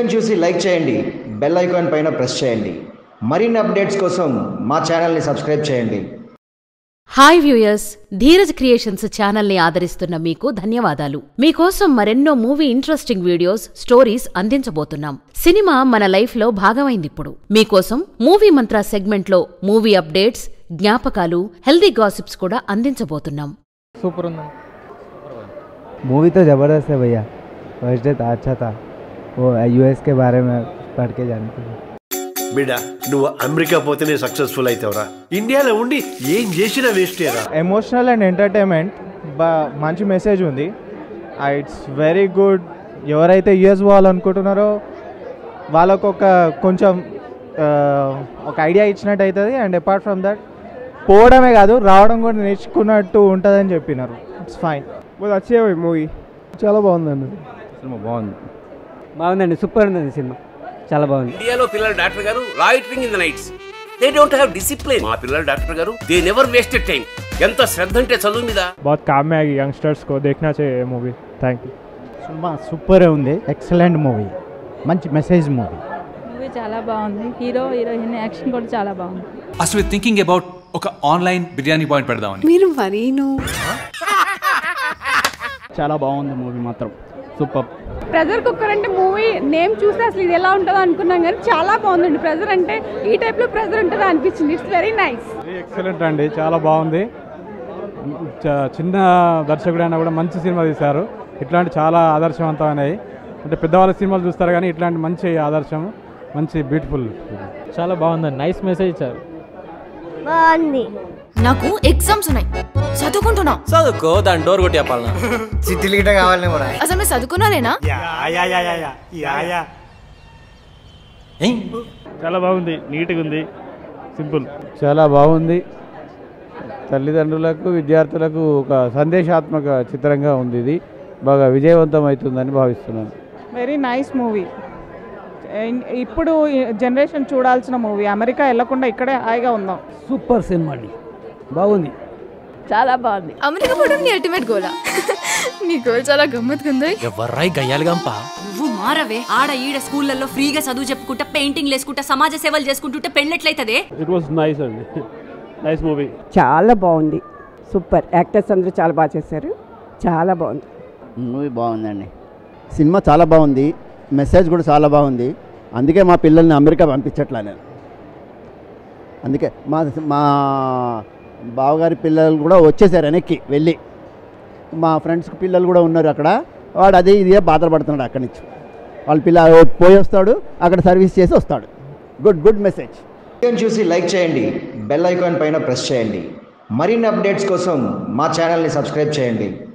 వీడియోని చూసి లైక్ చేయండి బెల్ ఐకాన్ పైన ప్రెస్ చేయండి మరిన్ని అప్డేట్స్ కోసం మా ఛానల్ని సబ్స్క్రైబ్ చేయండి హాయ్ వ్యూయర్స్ ధీరజ్ క్రియేషన్స్ ఛానల్ని ఆదరిస్తున్న మీకు ధన్యవాదాలు మీకోసం మరెన్నో మూవీ ఇంట్రెస్టింగ్ వీడియోస్ స్టోరీస్ అందించబోతున్నాం సినిమా మన లైఫ్లో భాగమైందిప్పుడు మీకోసం మూవీ మంత్ర సెగ్మెంట్లో మూవీ అప్డేట్స్ జ్ఞాపకాలు హెల్దీ గాసిప్స్ కూడా అందించబోతున్నాం సూపర్ ఉందండి मूवी तो ज़बरदस्त है भैया फर्स्ट डे था अच्छा था वो यूएस के बारे में पढ़ के जानते हैं బిడ్డ నువ్వు అమెరికా పోతేనే సక్సెస్ఫుల్ అవుతావురా ఇండియాలో ఉండి ఏం చేసినా వేస్టేరా ఎమోషనల్ అండ్ ఎంటర్టైన్మెంట్ బా మంచి మెసేజ్ ఉంది ఇట్స్ వెరీ గుడ్ ఎవరైతే యూఎస్ పోవాలనుకుంటున్నారో వాళ్ళకు ఒక కొంచెం ఆ, ఒక ఐడియా ఇచ్చినట్టు అవుతుంది అండ్ అపార్ట్ ఫ్రమ్ దట్ పోవడమే కాదు రావడం కూడా నేర్చుకున్నట్టు ఉంటుందని చెప్పినారు ఇట్స్ ఫైన్ వచ్చే మూవీ చాలా బాగుందండి సినిమా బాగుంది బాగుందండి సూపర్ ఉందండి సినిమా చాలా బాగుంది ఇండియాలో పిల్లల డాక్టర్ గారు loitering in the nights they don't have discipline మా పిల్లల డాక్టర్ గారు దే నెవర్ వేస్టెడ్ టైం ఎంత శ్రద్ధ అంటే చదువు మీద बहुत काम में आएगी यंगस्टर्स को देखना चाहिए movie thank you cinema super ఉంది ఎక్సలెంట్ మూవీ మంచి మెసేజ్ మూవీ మూవీ చాలా బాగుంది హీరో హీరోయిన్ యాక్షన్ కూడా చాలా బాగుంది అసలు థింకింగ్ అబౌట్ ఒక ఆన్లైన్ బిర్యానీ పాయింట్ పెడదామని మీరు మరీను చాలా బాగుంది మూవీ మాత్రం సూపర్ ప్రెజర్ కుక్కర్ అంటే మూవీ నేమ్ చూస్తే అసలు ఇది ఎలా ఉంటుందో అనుకున్నాం కానీ చాలా బాగుందండి ప్రెజర్ అంటే ఈ టైప్లో ప్రెజర్ ఉంటుందో అనిపించింది ఇట్స్ వెరీ నైస్ ఎక్సలెంట్ అండి చాలా బాగుంది చ- చిన్న దర్శకుడైనా కూడా మంచి సినిమా తీశారు ఇట్లాంటి చాలా ఆదర్శవంతమైనవి అంటే పెద్దవాళ్ళ సినిమాలు చూస్తారు కానీ ఇట్లాంటి మంచి ఆదర్శం మంచి బ్యూటిఫుల్ చాలా బాగుందండి నైస్ మెసేజ్ ఇచ్చారు బాగుంది నాకు ఎగ్జామ్స్ ఉన్నాయి చదువుకుంటున్నా చదువుకో దాని డోర్ కొట్టి చెప్పాలనా చిట్టీలు గిట్ట కావాలి కూడా అసలు మీరు చదువుకున్నారేనా చాలా బాగుంది నీట్గా ఉంది సింపుల్ చాలా బాగుంది తల్లిదండ్రులకు విద్యార్థులకు ఒక సందేశాత్మక చిత్రంగా ఉంది ఇది బాగా విజయవంతం అవుతుందని భావిస్తున్నాను వెరీ నైస్ మూవీ ఇప్పుడు జనరేషన్ చూడాల్సిన మూవీ అమెరికా వెళ్లకుండా ఇక్కడే హాయిగా ఉందాం సూపర్ సినిమా అండి బాగుంది చాలా బాగుంది అమెరికా పోవడం నీ అల్టిమేట్ గోలా నీ గోల్ చాలా గమ్మత్తుగా ఉంది ఎవర్రాయి గయ్యాలిగంపా నువ్వు మారవే ఆడ ఈడ స్కూళ్ళల్లో ఫ్రీగా చదువు చెప్పుకుంటా పెయింటింగ్ వేసుకుంటా సమాజ సేవలు చేసుకుంటుంటే పెళ్ళెట్లయితదే ఇట్ వాస్ నైస్ అండి నైస్ మూవీ చాలా బాగుంది సూపర్ యాక్టర్స్ అందరూ చాలా బాగా చేశారు చాలా బాగుంది మూవీ బాగుందండి సినిమా చాలా బాగుంది మెసేజ్ కూడా చాలా బాగుంది అందుకే మా పిల్లల్ని అమెరికా పంపించట్లా నేను అందుకే మా మా బావగారి పిల్లలు కూడా వచ్చేసారు వెనక్కి వెళ్ళి మా ఫ్రెండ్స్కి పిల్లలు కూడా ఉన్నారు అక్కడ వాడు అదే ఇదే బాధపడుతున్నాడు అక్కడి నుంచి వాళ్ళ పిల్ల పోయి వస్తాడు అక్కడ సర్వీస్ చేసి వస్తాడు గుడ్ గుడ్ మెసేజ్ వీడియోని చూసి లైక్ చేయండి బెల్ ఐకాన్ పైన ప్రెస్ చేయండి మరిన్ని అప్డేట్స్ కోసం మా ఛానల్ని సబ్స్క్రైబ్ చేయండి